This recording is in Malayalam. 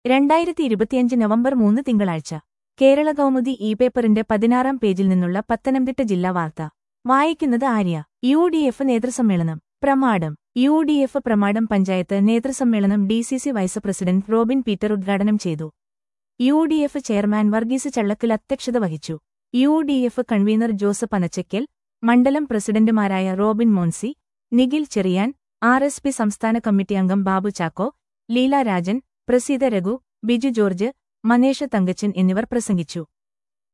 രണ്ടായിരത്തി ഇരുപത്തിയഞ്ച് നവംബർ മൂന്ന് തിങ്കളാഴ്ച കേരള കൗമുദി ഇ പേപ്പറിന്റെ പതിനാറാം പേജിൽ നിന്നുള്ള പത്തനംതിട്ട ജില്ലാ വാർത്ത വായിക്കുന്നത് ആര്യ യു ഡി എഫ് നേതൃസമ്മേളനം Pramadam U D F Pramadam panchayat നേതൃസമ്മേളനം D C C vice president Robin Peter ഉദ്ഘാടനം ചെയ്തു U D F chairman Varghese Challakkil അധ്യക്ഷത വഹിച്ചു U D F convener Joseph Anachaykkal മണ്ഡലം പ്രസിഡന്റുമാരായ Robin Moncy Nikhil Cherian R S P സംസ്ഥാന കമ്മിറ്റി അംഗം ബാബു ചാക്കോ ലീല രാജൻ പ്രസീത രഘു ബിജു ജോർജ് മനേഷ തങ്കച്ചൻ എന്നിവർ പ്രസംഗിച്ചു